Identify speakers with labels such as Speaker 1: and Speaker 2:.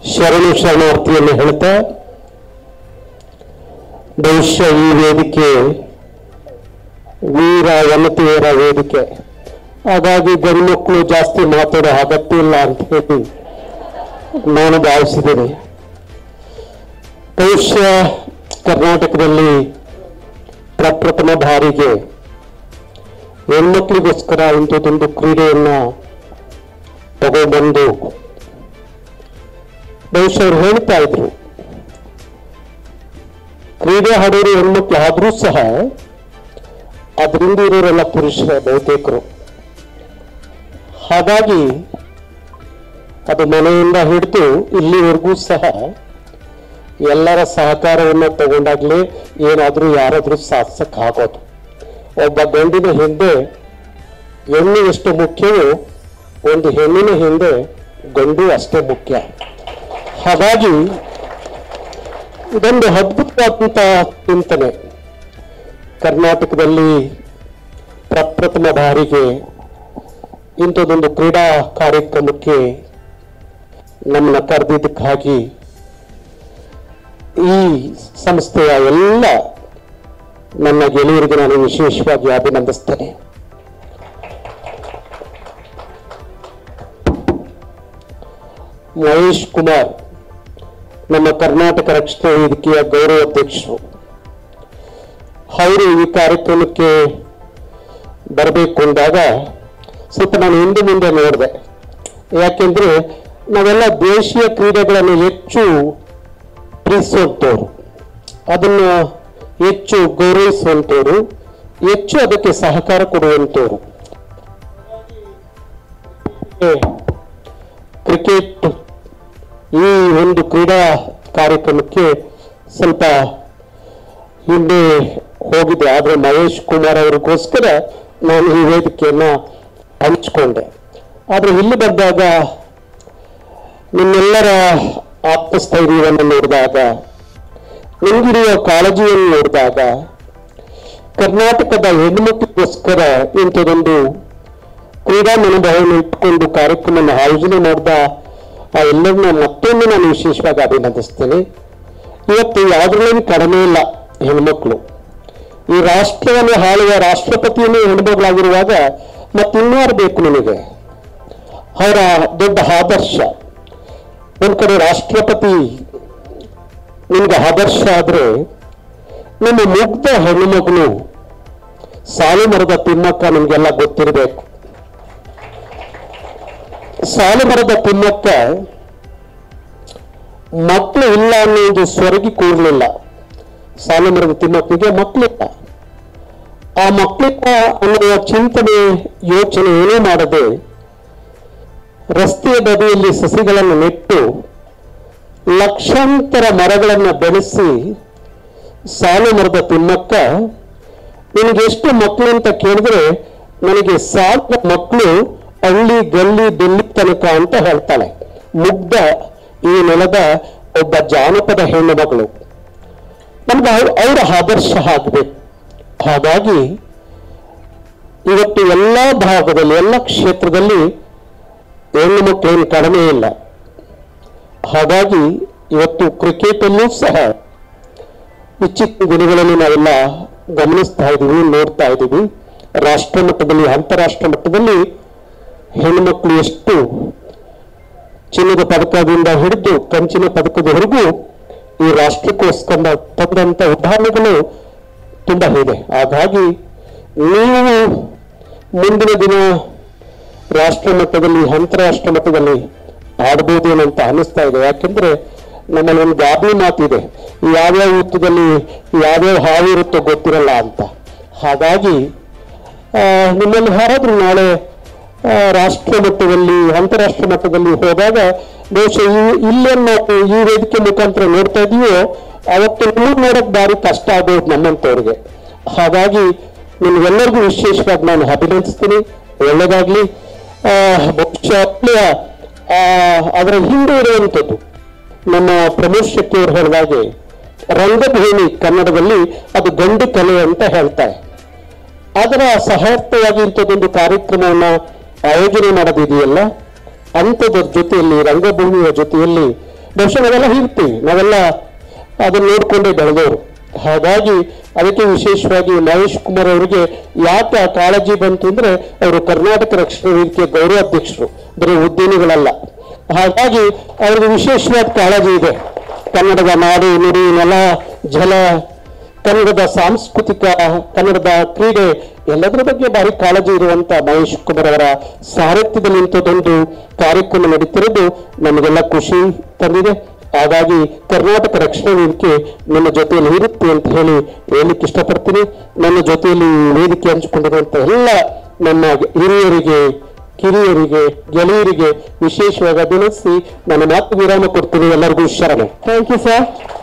Speaker 1: ಶರಣು ಶರಣಾರ್ಥಿಯನ್ನು ಹೇಳ್ತಾ ಬಹುಶಃ ಈ ವೇದಿಕೆ ವೀರ ವನತೆಯರ ವೇದಿಕೆ ಹಾಗಾಗಿ ಗಂಡ್ಮಕ್ಳು ಜಾಸ್ತಿ ಮಾತಾಡೋ ಅಗತ್ಯ ಇಲ್ಲ ಅಂತ ಹೇಳಿ ನಾನು ಭಾವಿಸಿದ್ದೇನೆ ಬಹುಶಃ ಕರ್ನಾಟಕದಲ್ಲಿ ಪ್ರಪ್ರಥಮ ಬಾರಿಗೆ ಹೆಣ್ಮಕ್ಳಿಗೋಸ್ಕರ ಇಂಥದ್ದೊಂದು ಕ್ರೀಡೆಯನ್ನ ತಗೊಂಡ್ಬಂದು ಬಹುಶಃ ಅವ್ರು ಹೇಳ್ತಾ ಇದ್ರು ಕ್ರೀಡೆ ಆಡೋರು ಹೆಣ್ಮಕ್ಳು ಆದ್ರೂ ಸಹ ಅದರಿಂದ ಇರೋರೆಲ್ಲ ಪುರುಷರ ಬಹುತೇಕರು ಹಾಗಾಗಿ ಅದು ಮನೆಯಿಂದ ಹಿಡಿದು ಇಲ್ಲಿವರೆಗೂ ಸಹ ಎಲ್ಲರ ಸಹಕಾರವನ್ನು ತಗೊಂಡಾಗ್ಲೇ ಏನಾದರೂ ಯಾರಾದರೂ ಸಾಧಿಸಕ್ ಆಗೋದು ಒಬ್ಬ ಗಂಡಿನ ಹಿಂದೆ ಹೆಣ್ಣು ಎಷ್ಟು ಮುಖ್ಯವೋ ಒಂದು ಹೆಣ್ಣಿನ ಹಿಂದೆ ಗಂಡು ಅಷ್ಟೇ ಮುಖ್ಯ ಹಾಗಾಗಿ ಇದೊಂದು ಅದ್ಭುತವಾದಂಥ ಚಿಂತನೆ ಕರ್ನಾಟಕದಲ್ಲಿ ಪ್ರಪ್ರಥಮ ಬಾರಿಗೆ ಇಂಥದ್ದೊಂದು ಕ್ರೀಡಾ ಕಾರ್ಯಕ್ರಮಕ್ಕೆ ನಮ್ಮನ್ನ ಕರೆದಿದ್ದಕ್ಕಾಗಿ ಈ ಸಂಸ್ಥೆಯ ಎಲ್ಲ ನನ್ನ ಗೆಳೆಯರಿಗೆ ನಾನು ವಿಶೇಷವಾಗಿ ಅಭಿನಂದಿಸ್ತೇನೆ ಮಹೇಶ್ ಕುಮಾರ್ ನಮ್ಮ ಕರ್ನಾಟಕ ರಕ್ಷಣಾ ವೇದಿಕೆಯ ಗೌರವ ಅಧ್ಯಕ್ಷರು ಅವರು ಈ ಕಾರ್ಯಕ್ರಮಕ್ಕೆ ಬರಬೇಕು ಅಂದಾಗ ಸ್ವಲ್ಪ ನಾನು ಹಿಂದೆ ಮುಂದೆ ನೋಡಿದೆ ಯಾಕೆಂದ್ರೆ ನಾವೆಲ್ಲ ದೇಶೀಯ ಕ್ರೀಡೆಗಳನ್ನು ಹೆಚ್ಚು ಪ್ರೀತಿಸುವಂಥವ್ರು ಅದನ್ನು ಹೆಚ್ಚು ಗೌರವಿಸುವಂಥವ್ರು ಹೆಚ್ಚು ಅದಕ್ಕೆ ಸಹಕಾರ ಕೊಡುವಂಥವ್ರು ಕ್ರಿಕೆಟ್ ಈ ಒಂದು ಕ್ರೀಡಾ ಕಾರ್ಯಕ್ರಮಕ್ಕೆ ಸ್ವಲ್ಪ ಹಿಂದೆ ಹೋಗಿದೆ ಆದರೆ ಮಹೇಶ್ ಕುಮಾರ್ ಅವರಿಗೋಸ್ಕರ ನಾನು ಈ ವೇದಿಕೆಯನ್ನ ಹಂಚಿಕೊಂಡೆ ಆದರೆ ಇಲ್ಲಿ ಬಂದಾಗ ನಿಮ್ಮೆಲ್ಲರ ಆತ್ಮಸ್ಥೈರ್ಯವನ್ನು ನೋಡಿದಾಗ ನಿಮಗಿರುವ ಕಾಳಜಿಯನ್ನು ನೋಡಿದಾಗ ಕರ್ನಾಟಕದ ಹೆಣ್ಣುಮಕ್ಕಳಿಗೋಸ್ಕರ ಇಂಥದೊಂದು ಕ್ರೀಡಾ ಮನೋಭಾವವನ್ನು ಇಟ್ಕೊಂಡು ಕಾರ್ಯಕ್ರಮ ಆಯೋಜನೆ ಮಾಡಿದ ಆ ಎಲ್ಲರನ್ನ ಮತ್ತೊಮ್ಮೆ ನಾನು ವಿಶೇಷವಾಗಿ ಅಭಿನಂದಿಸ್ತೇನೆ ಇವತ್ತು ಯಾವುದ್ರಲ್ಲೂ ಕಡಿಮೆ ಇಲ್ಲ ಹೆಣ್ಮಕ್ಳು ಈ ರಾಷ್ಟ್ರವನ್ನು ಆಳುವ ರಾಷ್ಟ್ರಪತಿಯನ್ನು ಹೆಣ್ಮಗಳಾಗಿರುವಾಗ ಮತ್ತಿನ್ಯಾರು ಬೇಕು ನಿಮಗೆ ಅವರ ದೊಡ್ಡ ಆದರ್ಶ ಒಂದ್ ಕಡೆ ರಾಷ್ಟ್ರಪತಿ ನಿಮ್ಗೆ ಆದರ್ಶ ಆದ್ರೆ ನಿಮ್ಮ ಮುಗ್ಧ ಹೆಣ್ಣುಮಗಳು ಸಾಲು ಮರದ ತಿಮ್ಮಕ್ಕ ನಿಮ್ಗೆಲ್ಲ ಗೊತ್ತಿರಬೇಕು ಸಾಲು ಮರದ ತಿಮ್ಮಕ್ಕ ಮಕ್ಕಳು ಇಲ್ಲ ಅನ್ನೋದು ಸ್ವರ್ಗಿ ಕೂರ್ಲಿಲ್ಲ ಸಾಲು ಮರದ ತಿಮ್ಮಕ್ಕನಿಗೆ ಮಕ್ಕಳಿಲ್ಲ ಆ ಮಕ್ಕಳಿಲ್ಲ ಅನ್ನುವ ಚಿಂತನೆ ಯೋಚನೆ ಏನೂ ಮಾಡದೆ ರಸ್ತೆಯ ಬದಿಯಲ್ಲಿ ಸಸಿಗಳನ್ನು ನೆಟ್ಟು ಲಕ್ಷಾಂತರ ಮರಗಳನ್ನು ಬೆಳೆಸಿ ಸಾಲು ಮರದ ತಿಮ್ಮಕ್ಕ ನಿನಗೆ ಎಷ್ಟು ಮಕ್ಕಳು ಅಂತ ಕೇಳಿದ್ರೆ ನನಗೆ ಸಾವಿರ ಮಕ್ಕಳು ಹಳ್ಳಿ ಗಲ್ಲಿ ಡೆಲ್ಲಿ ತನಕ ಅಂತ ಹೇಳ್ತಾಳೆ ಮುಗ್ಧ ಈ ನೆಲದ ಒಬ್ಬ ಜಾನಪದ ಹೆಣ್ಣು ಮಗಳು ನಮ್ಗೆ ಅವ್ರ- ಅವರ ಆದರ್ಶ ಆಗಬೇಕು ಹಾಗಾಗಿ ಇವತ್ತು ಎಲ್ಲ ಭಾಗದಲ್ಲಿ ಎಲ್ಲ ಕ್ಷೇತ್ರದಲ್ಲಿ ಹೆಣ್ಣು ಮಕ್ಕಳೇನು ಕಡಿಮೆ ಇಲ್ಲ ಹಾಗಾಗಿ ಇವತ್ತು ಕ್ರಿಕೆಟಲ್ಲೂ ಸಹ ಇಚ್ಚಿನ ದಿನಗಳಲ್ಲಿ ನಾವೆಲ್ಲ ಗಮನಿಸ್ತಾ ಇದ್ದೀವಿ ನೋಡ್ತಾ ಇದ್ದೀವಿ ರಾಷ್ಟ್ರ ಮಟ್ಟದಲ್ಲಿ ಅಂತಾರಾಷ್ಟ್ರ ಮಟ್ಟದಲ್ಲಿ ಹೆಣ್ಣುಮಕ್ಕಳು ಎಷ್ಟು ಚಿನ್ನದ ಪದಕದಿಂದ ಹಿಡಿದು ಕಂಚಿನ ಪದಕದವರೆಗೂ ಈ ರಾಷ್ಟ್ರಕ್ಕೋಸ್ಕರ ತಂದಂತ ಉದಾಹರಣೆಗಳು ತುಂಬಾ ಇದೆ ಹಾಗಾಗಿ ನೀವು ಮುಂದಿನ ದಿನ ರಾಷ್ಟ್ರ ಮಟ್ಟದಲ್ಲಿ ಅಂತಾರಾಷ್ಟ್ರ ಮಟ್ಟದಲ್ಲಿ ಆಡ್ಬೋದೇನೋ ಅಂತ ಅನಿಸ್ತಾ ಇದೆ ಯಾಕೆಂದ್ರೆ ನಮ್ಮಲ್ಲಿ ಒಂದು ಗಾಬಿ ಮಾತಿದೆ ಯಾವ್ಯಾವ ಋತುದಲ್ಲಿ ಯಾವ್ಯಾವ ಹಾವು ಇರುತ್ತೋ ಗೊತ್ತಿರಲ್ಲ ಅಂತ ಹಾಗಾಗಿ ಆ, ನಿಮ್ಮಲ್ಲಿ ಯಾರಾದ್ರೂ ನಾಳೆ ಆ, ರಾಷ್ಟ್ರ ಮಟ್ಟದಲ್ಲಿ ಅಂತಾರಾಷ್ಟ್ರ ಮಟ್ಟದಲ್ಲಿ ಹೋದಾಗ ಬಹುಶಃ ಈ- ಇಲ್ಲೇನ್ ನಾವು ಈ ವೇದಿಕೆ ಮುಖಾಂತರ ನೋಡ್ತಾ ಇದೀವೋ ಅವತ್ತು ನೀವು ನೋಡಕ್ ಭಾರಿ ಕಷ್ಟ ಆಗೋದು ನಮ್ಮಂತವ್ರಿಗೆ ಹಾಗಾಗಿ ನಿಮ್ಗೆಲ್ಲರಿಗೂ ವಿಶೇಷವಾಗಿ ನಾನು ಅಭಿನಂದಿಸ್ತೀನಿ ಒಳ್ಳೇದಾಗ್ಲಿ ಆ, ಬಹುಶಃ ಅಪ್ಲೆಯ, ಆ, ಅದರ ಹಿಂದೆ ಇರುವಂಥದ್ದು ನಮ್ಮ ಪ್ರಮೋದ್ ಶೆಟ್ಟಿ ಅವರು ಹೇಳಿದಾಗೆ ರಂಗಭೂಮಿ ಕನ್ನಡದಲ್ಲಿ ಅದು ಗಂಡು ಕಲೆ ಅಂತ ಹೇಳ್ತಾರೆ ಅದರ ಸಹಾರ್ಥವಾಗಿ ಇಂಥದ್ದೊಂದು ಕಾರ್ಯಕ್ರಮವನ್ನ ಆಯೋಜನೆ ಮಾಡೋದಿದೆಯಲ್ಲ ಅಂಥದ್ರ ಜೊತೆಯಲ್ಲಿ ರಂಗಭೂಮಿಯ ಜೊತೆಯಲ್ಲಿ ಬಹುಶಃ ನಾವೆಲ್ಲ ಇರ್ತೀವಿ ನಾವೆಲ್ಲ ಅದನ್ನ ನೋಡ್ಕೊಂಡೇ ಬೆಳೆದವರು ಹಾಗಾಗಿ ಅದಕ್ಕೆ ವಿಶೇಷವಾಗಿ ಮಹೇಶ್ ಕುಮಾರ್ ಅವರಿಗೆ ಯಾಕೆ ಆ ಕಾಳಜಿ ಬಂತು ಅಂದ್ರೆ ಅವರು ಕರ್ನಾಟಕ ರಕ್ಷಣಾ ವೇದಿಕೆಯ ಗೌರವಾಧ್ಯಕ್ಷರು ಬರೀ ಉದ್ಯಮಿಗಳಲ್ಲ ಹಾಗಾಗಿ ಅವರಿಗೆ ವಿಶೇಷವಾದ ಕಾಳಜಿ ಇದೆ ಕನ್ನಡದ ನಾಡು ನುಡಿ ನೆಲ ಜಲ ಕನ್ನಡದ ಸಾಂಸ್ಕೃತಿಕ ಕನ್ನಡದ ಕ್ರೀಡೆ ಎಲ್ಲದರ ಬಗ್ಗೆ ಭಾರಿ ಕಾಳಜಿ ಇರುವಂತ ಮಹೇಶ್ ಕುಮಾರ್ ಅವರ ಸಾರಥ್ಯದಲ್ಲಿ ಇಂಥದ್ದೊಂದು ಕಾರ್ಯಕ್ರಮ ನಡೀತಿರೋದು ನಮಗೆಲ್ಲ ಖುಷಿ ತಂದಿದೆ ಹಾಗಾಗಿ ಕರ್ನಾಟಕ ರಕ್ಷಣಾ ವೇದಿಕೆ ನಿಮ್ಮ ಜೊತೆಯಲ್ಲಿ ಇರುತ್ತೆ ಅಂತ ಹೇಳಿ ಹೇಳಲಿಕ್ಕೆ ಇಷ್ಟಪಡ್ತೀನಿ ನನ್ನ ಜೊತೆಯಲ್ಲಿ ಈ ವೇದಿಕೆ ಹಂಚಿಕೊಂಡಿರುವಂತ ಎಲ್ಲ ನಮ್ಮ ಹಿರಿಯರಿಗೆ ಕಿರಿಯರಿಗೆ ಗೆಳೆಯರಿಗೆ ವಿಶೇಷವಾಗಿ ಅಭಿನಂದಿಸಿ ನನ್ನ ಮಾತು ವಿರಾಮ ಕೊಡ್ತೀನಿ ಎಲ್ಲರಿಗೂ ಶರಣೆ ಥ್ಯಾಂಕ್ ಯು ಸರ್